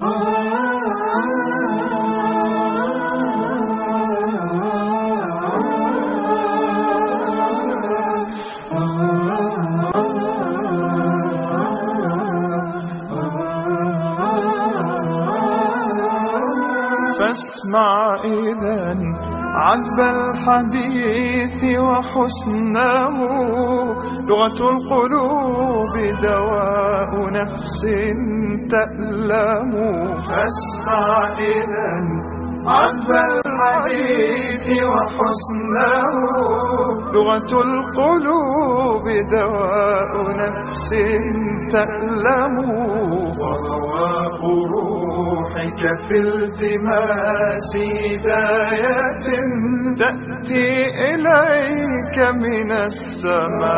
فاسمع إذا عذب الحديث وحسنه لغة القلوب دواء نفس تألم فاسمع إذا عذب الحديث وحسنه لغة القلوب دواء نفس تألم ورواء روحك في التماس هداية تأتي إليك من السماء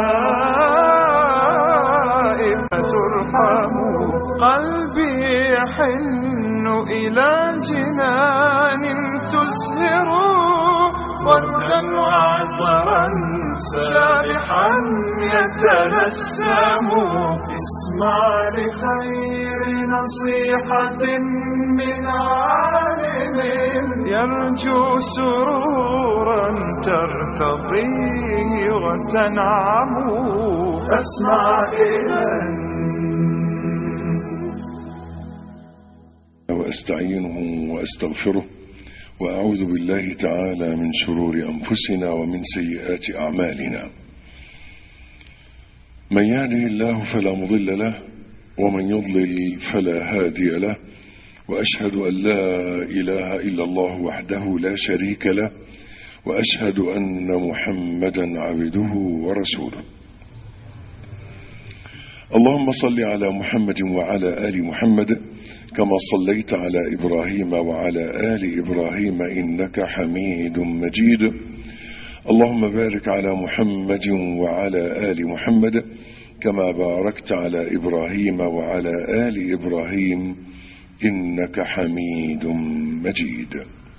فترحم قلبي يحن إلى جنان تزهر وردا وعطرا سابحا يتنسم اسمع لخير نصيحة من عالم يرجو سرورا ترتضيه وتنعم فاسمع إذا وأستعينه وأستغفره وأعوذ بالله تعالى من شرور أنفسنا ومن سيئات أعمالنا من يهده الله فلا مضل له ومن يضلل فلا هادي له وأشهد أن لا إله إلا الله وحده لا شريك له وأشهد أن محمدا عبده ورسوله اللهم صل على محمد وعلى آل محمد كما صليت على إبراهيم وعلى آل إبراهيم إنك حميد مجيد اللهم بارك على محمد وعلى آل محمد كما باركت على إبراهيم وعلى آل إبراهيم إنك حميد مجيد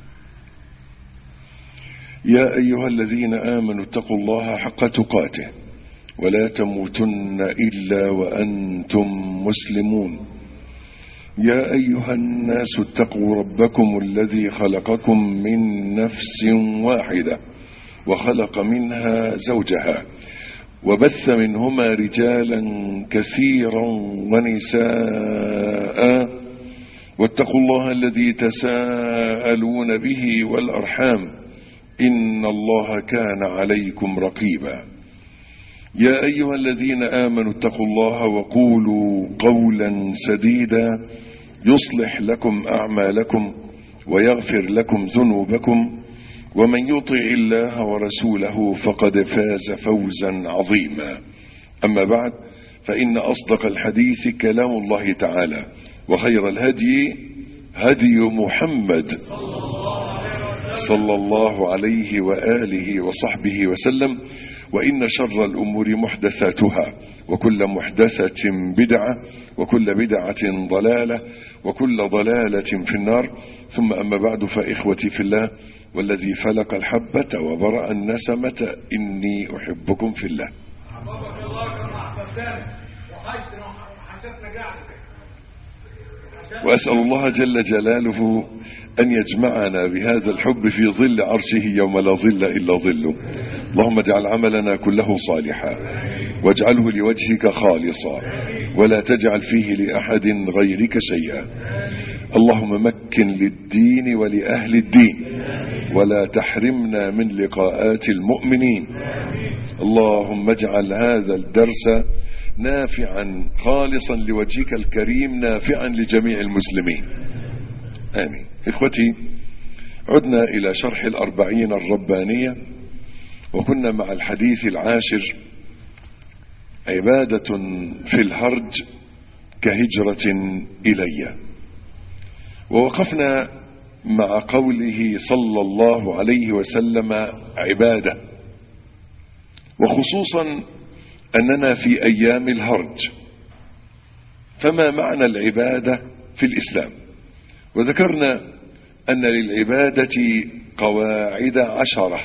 يا أيها الذين آمنوا اتقوا الله حق تقاته ولا تموتن إلا وأنتم مسلمون يا أيها الناس اتقوا ربكم الذي خلقكم من نفس واحدة وخلق منها زوجها وبث منهما رجالا كثيرا ونساء واتقوا الله الذي تساءلون به والأرحام إن الله كان عليكم رقيبا يا أيها الذين آمنوا اتقوا الله وقولوا قولا سديدا يصلح لكم أعمالكم ويغفر لكم ذنوبكم ومن يطع الله ورسوله فقد فاز فوزا عظيما أما بعد فإن أصدق الحديث كلام الله تعالى وخير الهدي هدي محمد صلى الله عليه وآله وصحبه وسلم وإن شر الأمور محدثاتها وكل محدثة بدعة وكل بدعة ضلالة وكل ضلالة في النار ثم أما بعد فإخوتي في الله والذي فلق الحبة وبرأ النسمة إني أحبكم في الله وأسأل الله جل جلاله أن يجمعنا بهذا الحب في ظل عرشه يوم لا ظل إلا ظله اللهم اجعل عملنا كله صالحا واجعله لوجهك خالصا ولا تجعل فيه لأحد غيرك شيئا اللهم مكن للدين ولأهل الدين ولا تحرمنا من لقاءات المؤمنين اللهم اجعل هذا الدرس نافعا خالصا لوجهك الكريم نافعا لجميع المسلمين آمين إخوتي عدنا إلى شرح الأربعين الربانية وكنا مع الحديث العاشر عبادة في الهرج كهجرة إلي ووقفنا مع قوله صلى الله عليه وسلم عبادة وخصوصا أننا في أيام الهرج فما معنى العبادة في الإسلام وذكرنا أن للعبادة قواعد عشرة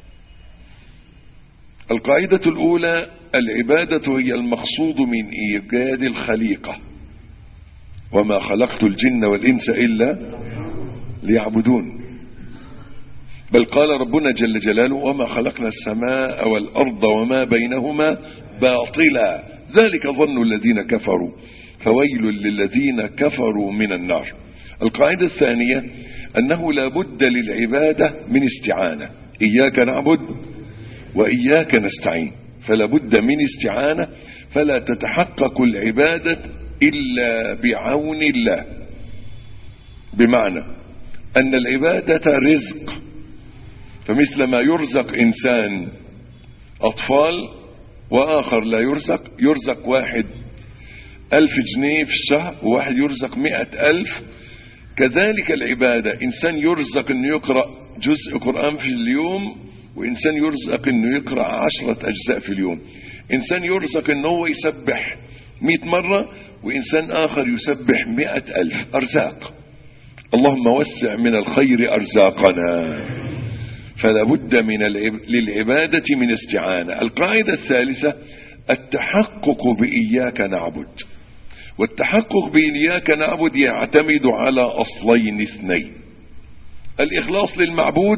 القاعدة الأولى العبادة هي المقصود من إيجاد الخليقة وما خلقت الجن والإنس إلا ليعبدون بل قال ربنا جل جلاله وما خلقنا السماء والأرض وما بينهما باطلا ذلك ظن الذين كفروا فويل للذين كفروا من النار القاعدة الثانية أنه لا بد للعبادة من استعانة إياك نعبد وإياك نستعين فلا بد من استعانة فلا تتحقق العبادة إلا بعون الله بمعنى أن العبادة رزق فمثل ما يرزق إنسان أطفال وآخر لا يرزق يرزق واحد ألف جنيه في الشهر وواحد يرزق مئة ألف كذلك العبادة إنسان يرزق أنه يقرأ جزء قرآن في اليوم وإنسان يرزق أنه يقرأ عشرة أجزاء في اليوم إنسان يرزق أنه هو يسبح مئة مرة وإنسان آخر يسبح مئة ألف أرزاق اللهم وسع من الخير أرزاقنا فلا بد من العب... للعبادة من استعانة القاعدة الثالثة التحقق بإياك نعبد والتحقق بإياك نعبد يعتمد على أصلين اثنين الإخلاص للمعبود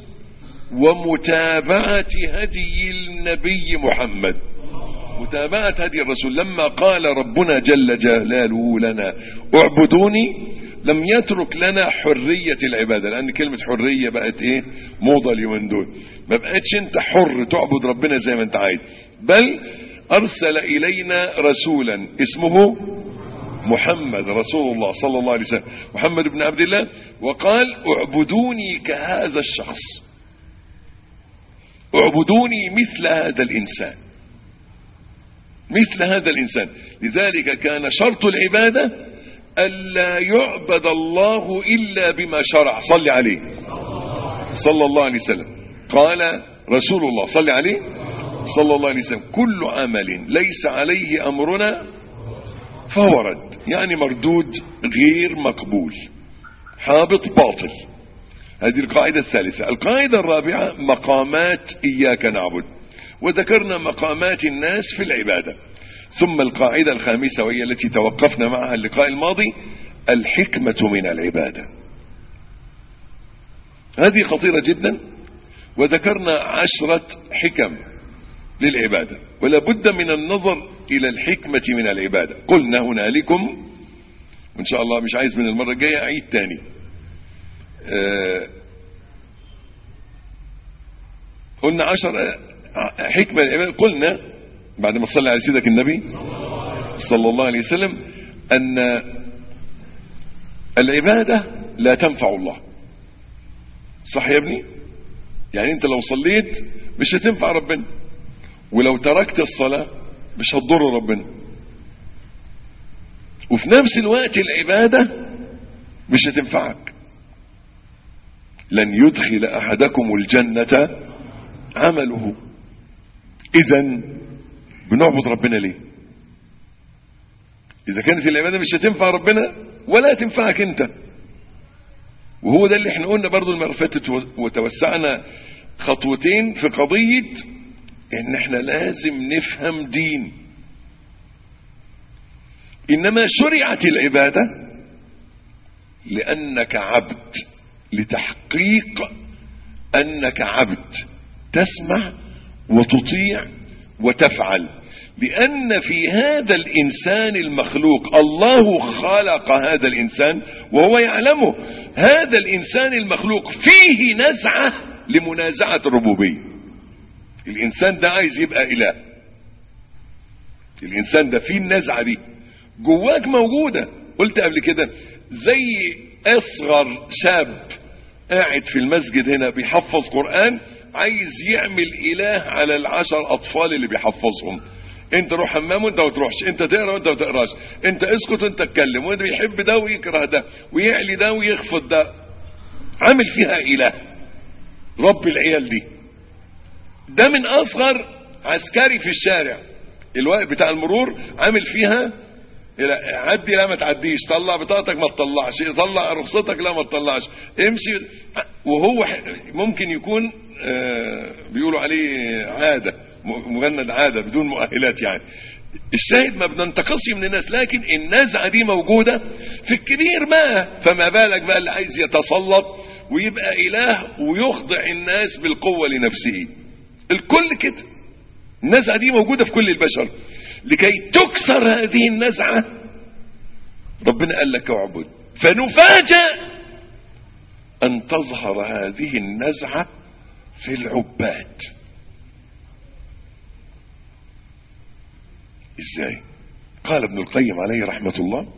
ومتابعة هدي النبي محمد متابعة هدي الرسول لما قال ربنا جل جلاله لنا اعبدوني لم يترك لنا حرية العبادة لأن كلمة حرية بقت إيه موضة اليومين دول ما بقتش أنت حر تعبد ربنا زي ما أنت عايز بل أرسل إلينا رسولا اسمه محمد رسول الله صلى الله عليه وسلم محمد بن عبد الله وقال اعبدوني كهذا الشخص اعبدوني مثل هذا الإنسان مثل هذا الإنسان لذلك كان شرط العبادة ألا يعبد الله إلا بما شرع صل عليه صلى الله عليه وسلم قال رسول الله صل عليه صلى الله عليه وسلم كل عمل ليس عليه أمرنا فهو رد يعني مردود غير مقبول حابط باطل هذه القاعدة الثالثة القاعدة الرابعة مقامات إياك نعبد وذكرنا مقامات الناس في العبادة ثم القاعدة الخامسة وهي التي توقفنا معها اللقاء الماضي الحكمة من العبادة هذه خطيرة جدا وذكرنا عشرة حكم للعبادة ولا بد من النظر إلى الحكمة من العبادة قلنا هنالكم وإن شاء الله مش عايز من المرة الجاية أعيد تاني آه قلنا عشر حكمة العبادة قلنا بعد ما صلى على سيدك النبي صلى الله عليه وسلم أن العبادة لا تنفع الله صح يا ابني يعني انت لو صليت مش هتنفع ربنا ولو تركت الصلاة مش هتضر ربنا وفي نفس الوقت العبادة مش هتنفعك لن يدخل أحدكم الجنة عمله إذا بنعبد ربنا ليه إذا كانت العبادة مش هتنفع ربنا ولا تنفعك أنت وهو ده اللي احنا قلنا برضو المرة فاتت وتوسعنا خطوتين في قضية ان احنا لازم نفهم دين انما شرعت العبادة لانك عبد لتحقيق انك عبد تسمع وتطيع وتفعل لأن في هذا الإنسان المخلوق الله خلق هذا الإنسان وهو يعلمه هذا الإنسان المخلوق فيه نزعة لمنازعة الربوبية الإنسان ده عايز يبقى إله الإنسان ده فيه النزعة دي جواك موجودة قلت قبل كده زي أصغر شاب قاعد في المسجد هنا بيحفظ قرآن عايز يعمل إله على العشر أطفال اللي بيحفظهم انت روح حمام وانت ما تروحش انت تقرا وانت ما تقراش انت اسكت وانت اتكلم وانت بيحب ده ويكره ده ويعلي ده ويخفض ده عامل فيها اله رب العيال دي ده من اصغر عسكري في الشارع الواقف بتاع المرور عامل فيها عدي لا ما تعديش طلع بطاقتك ما تطلعش طلع رخصتك لا ما تطلعش امشي وهو ممكن يكون بيقولوا عليه عاده مجند عادة بدون مؤهلات يعني الشاهد ما بننتقصش من الناس لكن النزعة دي موجودة في الكبير ما فما بالك بقى اللي عايز يتسلط ويبقى إله ويخضع الناس بالقوة لنفسه الكل كده النزعة دي موجودة في كل البشر لكي تكسر هذه النزعة ربنا قال لك اعبد فنفاجأ أن تظهر هذه النزعة في العباد ازاي قال ابن القيم عليه رحمة الله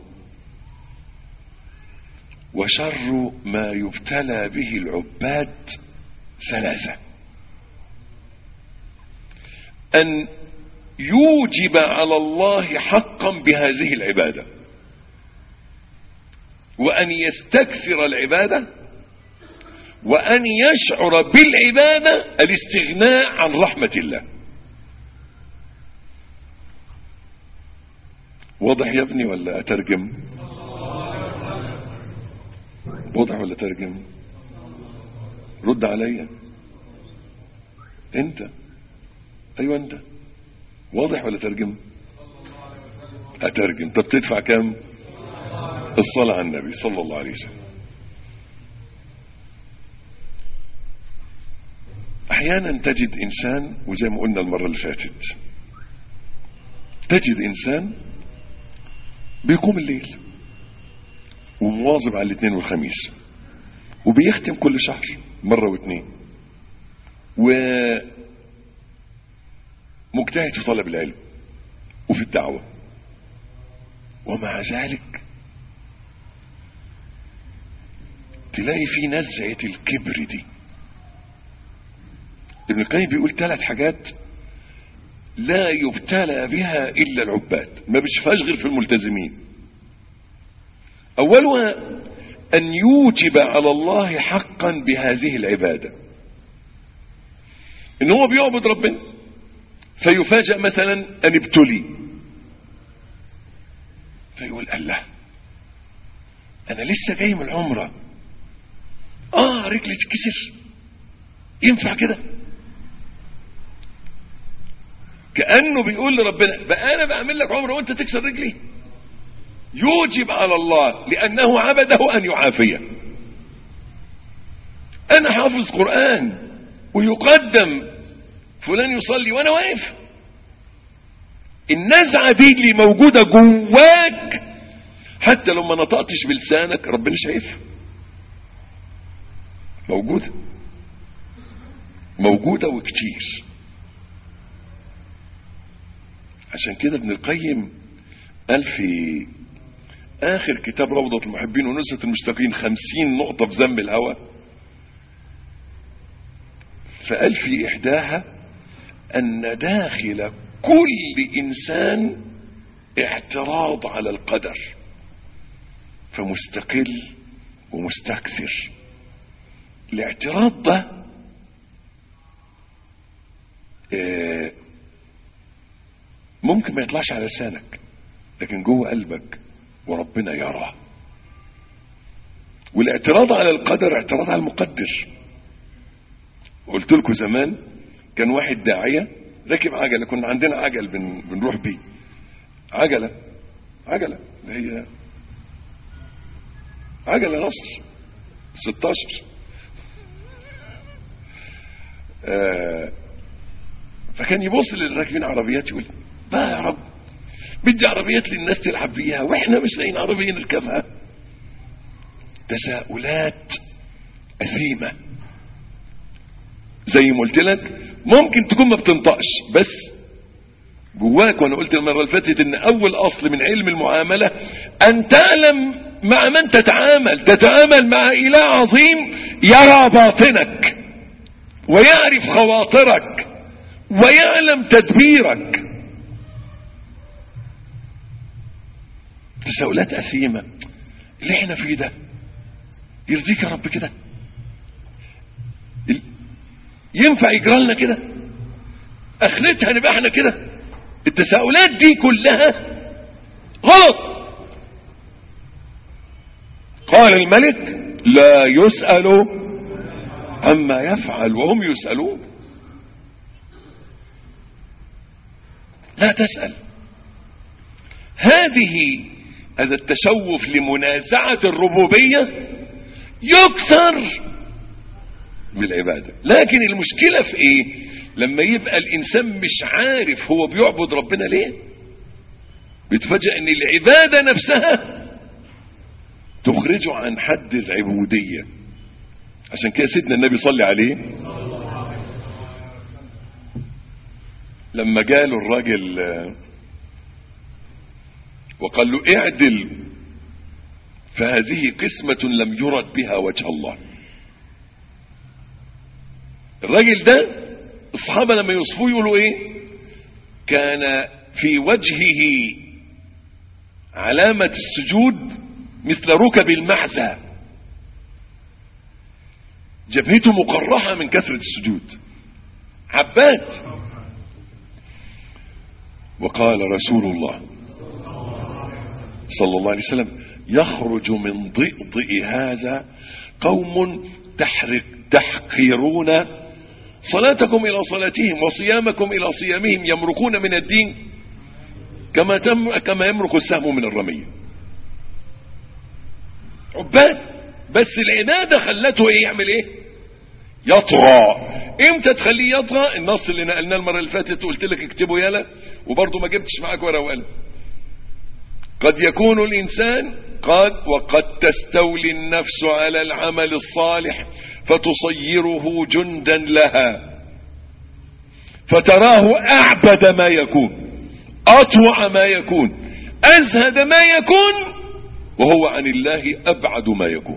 وشر ما يبتلى به العباد ثلاثة أن يوجب على الله حقا بهذه العبادة وأن يستكثر العبادة وأن يشعر بالعبادة الاستغناء عن رحمة الله واضح يا ابني ولا أترجم واضح ولا أترجم رد عليا انت ايوه انت واضح ولا ترجم اترجم طب تدفع كام الصلاة على النبي صلى الله عليه وسلم احيانا تجد انسان وزي ما قلنا المرة اللي فاتت تجد انسان بيقوم الليل ومواظب على الاثنين والخميس وبيختم كل شهر مرة واثنين ومجتهد في طلب العلم وفي الدعوة ومع ذلك تلاقي في نزعة الكبر دي ابن القيم بيقول ثلاث حاجات لا يبتلى بها إلا العباد ما بيشفاش غير في الملتزمين أولها أن يوجب على الله حقا بهذه العبادة إن هو بيعبد ربنا فيفاجأ مثلا أن ابتلي فيقول الله أنا لسه جاي من العمرة آه رجلي تتكسر ينفع كده كأنه بيقول لربنا بقى أنا بعمل لك عمرة وأنت تكسر رجلي يوجب على الله لأنه عبده أن يعافيه أنا حافظ قرآن ويقدم فلان يصلي وأنا واقف النزعة دي اللي موجودة جواك حتى لو ما نطقتش بلسانك ربنا شايفها موجودة موجودة وكتير عشان كده ابن القيم قال في آخر كتاب روضة المحبين ونزهة المشتاقين خمسين نقطة في ذنب الهوى فقال في إحداها أن داخل كل إنسان اعتراض على القدر فمستقل ومستكثر الاعتراض ده آه، ممكن ما يطلعش على لسانك لكن جوه قلبك وربنا يراه والاعتراض على القدر اعتراض على المقدر قلت لكم زمان كان واحد داعية راكب عجلة كنا عندنا عجل بن بنروح بيه عجلة عجلة اللي هي عجلة نصر 16 آه فكان يبص للراكبين عربيات يقول بقى يا رب بدي عربيات للناس تلعب بيها واحنا مش لاقيين عربيه نركبها تساؤلات اثيمه زي ما قلت لك ممكن تكون ما بتنطقش بس جواك وانا قلت المره اللي فاتت ان اول اصل من علم المعامله ان تعلم مع من تتعامل تتعامل مع اله عظيم يرى باطنك ويعرف خواطرك ويعلم تدبيرك تساؤلات أثيمة اللي احنا فيه ده يرضيك يا رب كده ال- ينفع يجرى لنا كده اخرتها نبقى احنا كده التساؤلات دي كلها غلط قال الملك لا يسأل عما يفعل وهم يسألون لا تسأل هذه هذا التشوف لمنازعة الربوبية يكسر بالعبادة لكن المشكلة في ايه لما يبقى الانسان مش عارف هو بيعبد ربنا ليه بيتفاجئ ان العبادة نفسها تخرجه عن حد العبودية عشان كده سيدنا النبي صلى عليه لما جاله الراجل وقال له اعدل فهذه قسمة لم يرد بها وجه الله الراجل ده الصحابة لما يوصفوه يقولوا ايه كان في وجهه علامة السجود مثل ركب المحزى جبهته مقرحة من كثرة السجود عباد وقال رسول الله صلى الله عليه وسلم يخرج من ضئضئ هذا قوم تحرك تحقرون صلاتكم إلى صلاتهم وصيامكم إلى صيامهم يمرقون من الدين كما تم كما يمرق السهم من الرمية عباد بس العنادة خلته ايه يعمل ايه يطغى امتى تخليه يطغى النص اللي نقلناه المره اللي فاتت قلت لك اكتبه يالا وبرضه ما جبتش معاك ورقه وقلم قد يكون الانسان قد وقد تستولي النفس على العمل الصالح فتصيره جندا لها فتراه اعبد ما يكون اطوع ما يكون ازهد ما يكون وهو عن الله ابعد ما يكون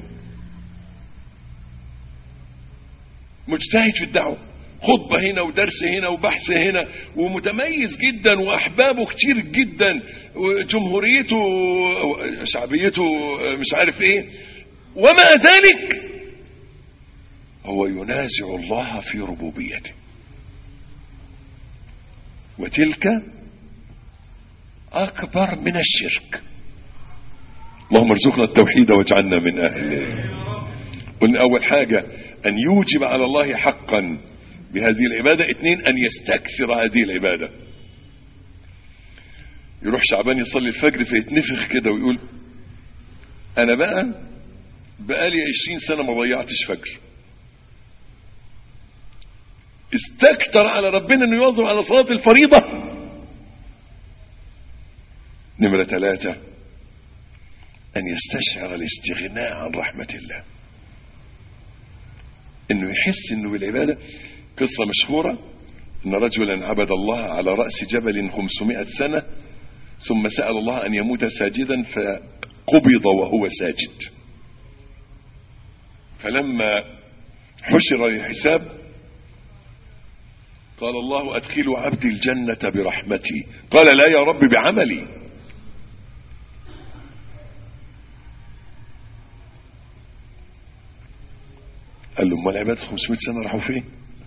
مجتهد في الدعوه خطبة هنا ودرس هنا وبحث هنا ومتميز جدا وأحبابه كتير جدا وجمهوريته شعبيته مش عارف ايه ومع ذلك هو ينازع الله في ربوبيته وتلك أكبر من الشرك اللهم ارزقنا التوحيد واجعلنا من أهله قلنا أول حاجة أن يوجب على الله حقا بهذه العبادة اثنين أن يستكثر هذه العبادة يروح شعبان يصلي الفجر فيتنفخ كده ويقول أنا بقى بقالي عشرين سنة ما ضيعتش فجر استكتر على ربنا انه يواظب على صلاة الفريضة نمرة ثلاثة أن يستشعر الاستغناء عن رحمة الله انه يحس انه بالعبادة قصة مشهورة ان رجلا عبد الله على رأس جبل 500 سنة ثم سأل الله ان يموت ساجدا فقبض وهو ساجد فلما حشر الحساب قال الله ادخلوا عبدي الجنة برحمتي قال لا يا رب بعملي قال له امال عباد 500 سنه راحوا فين؟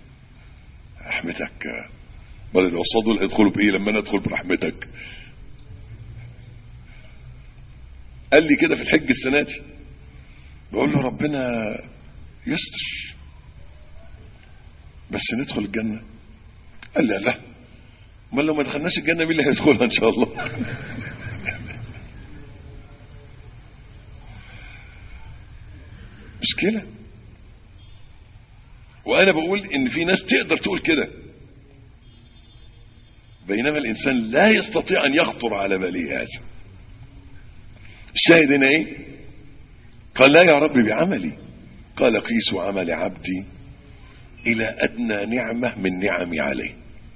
رحمتك بدل الوصاد دول هيدخلوا بايه لما انا ادخل برحمتك؟ قال لي كده في الحج السنه دي بقول له ربنا يستر بس ندخل الجنه قال لي لا امال لو ما دخلناش الجنه مين اللي هيدخلها ان شاء الله؟ مشكله وانا بقول ان في ناس تقدر تقول كده بينما الانسان لا يستطيع ان يخطر على باله هذا الشاهد هنا ايه قال لا يا رب بعملي قال قيسوا عمل عبدي الى ادنى نعمه من نعمي عليه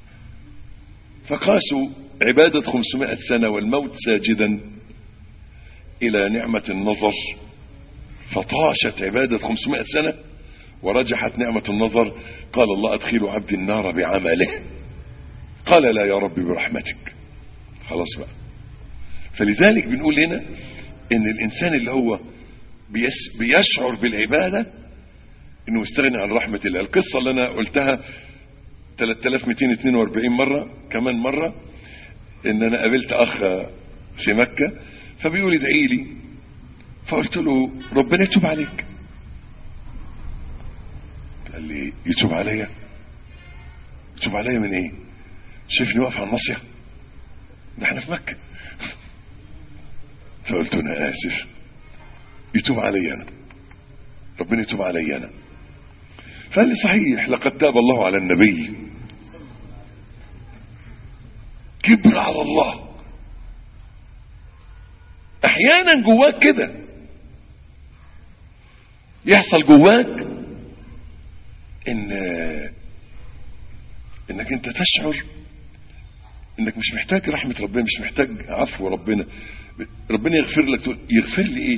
فقاسوا عباده 500 سنه والموت ساجدا الى نعمه النظر فطاشت عباده 500 سنه ورجحت نعمة النظر قال الله أدخل عبد النار بعمله قال لا يا رب برحمتك خلاص بقى فلذلك بنقول هنا ان الانسان اللي هو بيس بيشعر بالعبادة انه يستغني عن رحمة الله القصة اللي انا قلتها 3242 مرة كمان مرة ان انا قابلت اخ في مكة فبيقول ادعي لي فقلت له ربنا يتوب عليك قال لي يتوب عليا يتوب عليا من ايه شايفني واقف على الناصيه ده احنا في مكه فقلت انا اسف يتوب علي انا ربنا يتوب علي انا فقال لي صحيح لقد تاب الله على النبي كبر على الله احيانا جواك كده يحصل جواك ان انك انت تشعر انك مش محتاج رحمة ربنا مش محتاج عفو ربنا ربنا يغفر لك تقول يغفر لي ايه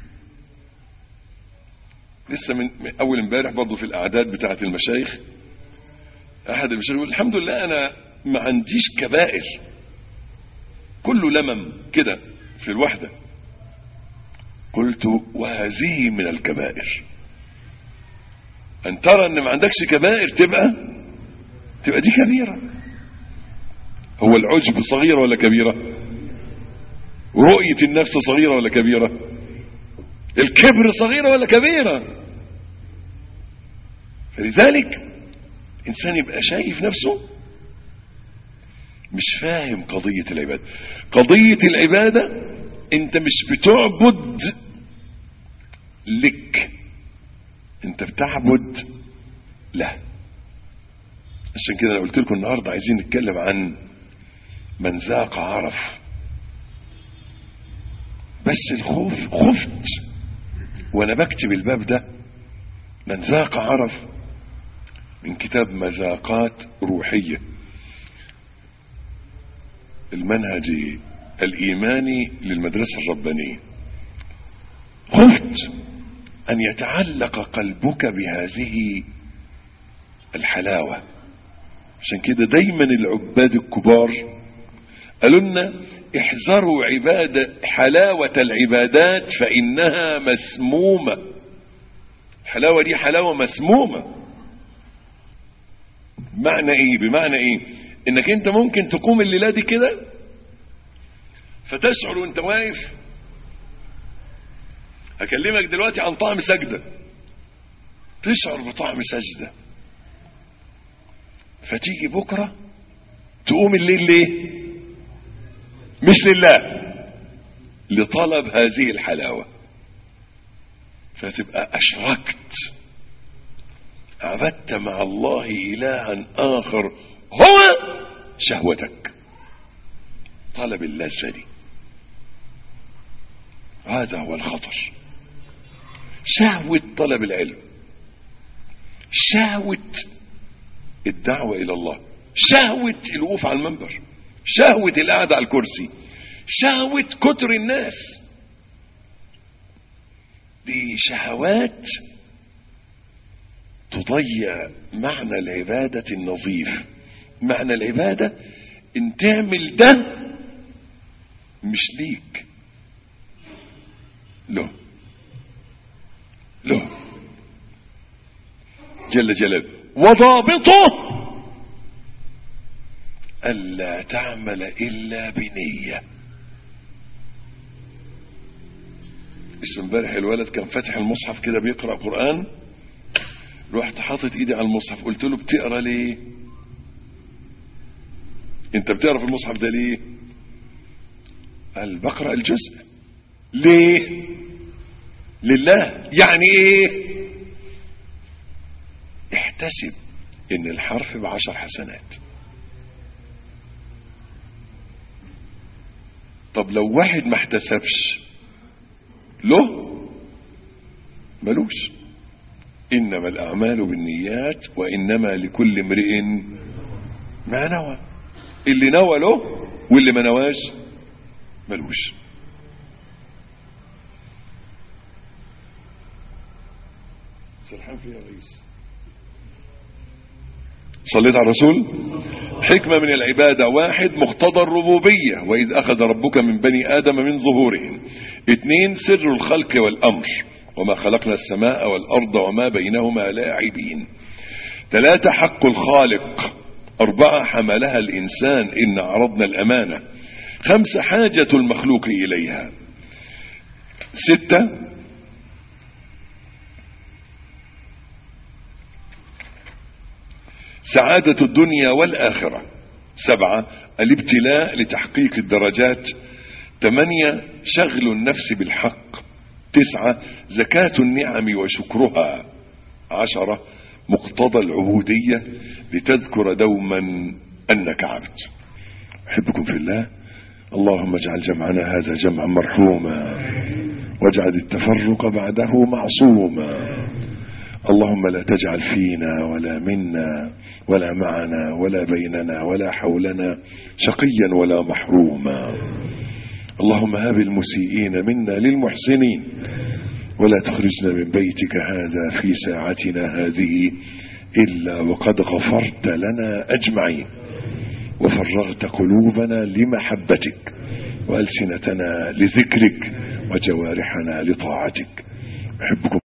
لسه من من اول امبارح برضه في الاعداد بتاعه المشايخ احد المشايخ يقول الحمد لله انا ما عنديش كبائر كله لمم كده في الوحده قلت وهذه من الكبائر ان ترى ان ما عندكش كبائر تبقى تبقى دي كبيره هو العجب صغيره ولا كبيره رؤيه النفس صغيره ولا كبيره الكبر صغيره ولا كبيره فلذلك انسان يبقى شايف نفسه مش فاهم قضيه العباده قضيه العباده انت مش بتعبد لك انت بتعبد له عشان كده انا قلت لكم النهارده عايزين نتكلم عن من ذاق عرف بس الخوف خفت وانا بكتب الباب ده من ذاق عرف من كتاب مذاقات روحيه المنهج الايماني للمدرسه الربانيه خفت ان يتعلق قلبك بهذه الحلاوه عشان كده دايما العباد الكبار قالوا لنا احذروا عبادة حلاوة العبادات فإنها مسمومة الحلاوة دي حلاوة مسمومة بمعنى ايه بمعنى ايه انك انت ممكن تقوم الليلة دي كده فتشعر وانت واقف هكلمك دلوقتي عن طعم سجدة تشعر بطعم سجدة فتيجي بكرة تقوم الليل ليه مش لله لطلب هذه الحلاوة فتبقى أشركت عبدت مع الله إلها آخر هو شهوتك طلب اللذة دي هذا هو الخطر شهوة طلب العلم شهوة الدعوة إلى الله شهوة الوقوف على المنبر شهوة القعدة على الكرسي شهوة كتر الناس دي شهوات تضيع معنى العبادة النظيف معنى العبادة ان تعمل ده مش ليك له له جل جلاله وضابطه ألا تعمل إلا بنية اسم امبارح الولد كان فاتح المصحف كده بيقرأ قرآن رحت حاطط ايدي على المصحف قلت له بتقرا ليه انت بتقرا في المصحف ده ليه قال بقرا الجزء ليه لله يعني ايه احتسب ان الحرف بعشر حسنات طب لو واحد ما احتسبش له ملوش انما الاعمال بالنيات وانما لكل امرئ ما نوى اللي نوى له واللي ما نواش ملوش سرحان فيها يا رئيس صليت على الرسول حكمة من العبادة واحد مقتضى الربوبية وإذ أخذ ربك من بني آدم من ظهورهم اثنين سر الخلق والأمر وما خلقنا السماء والأرض وما بينهما لاعبين ثلاثة حق الخالق أربعة حملها الإنسان إن عرضنا الأمانة خمسة حاجة المخلوق إليها ستة سعادة الدنيا والآخرة سبعة الابتلاء لتحقيق الدرجات ثمانية شغل النفس بالحق تسعة زكاة النعم وشكرها عشرة مقتضى العبودية لتذكر دوما أنك عبد أحبكم في الله اللهم اجعل جمعنا هذا جمعا مرحوما واجعل التفرق بعده معصوما اللهم لا تجعل فينا ولا منا ولا معنا ولا بيننا ولا حولنا شقيا ولا محروما اللهم هب المسيئين منا للمحسنين ولا تخرجنا من بيتك هذا في ساعتنا هذه إلا وقد غفرت لنا أجمعين وفرغت قلوبنا لمحبتك وألسنتنا لذكرك وجوارحنا لطاعتك أحبكم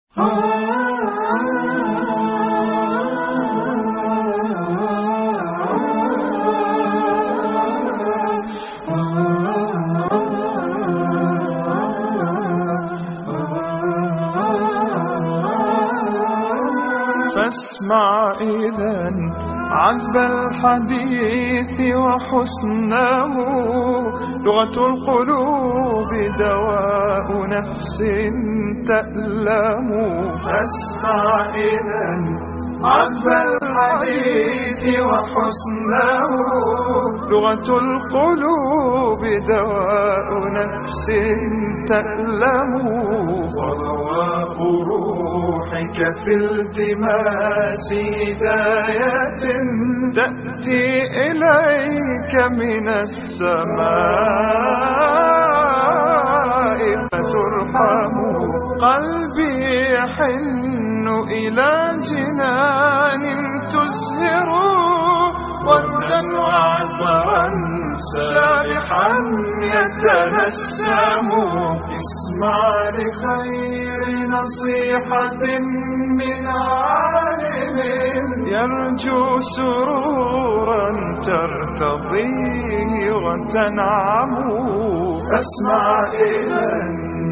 فاسمع إذا عذب الحديث وحسنه لغة القلوب دواء نفس تألم فاسمع إذا عذب الحديث وحسنه لغة القلوب دواء نفس تألم ورواء روحك في التماس هداية تأتي إليك من السماء فترحم قلبي يحن إلى جنان تزهر ودا وعطرا سابحا يتنسم اسمع لخير نصيحة من عالم يرجو سرورا ترتضيه وتنعم اسمع إذا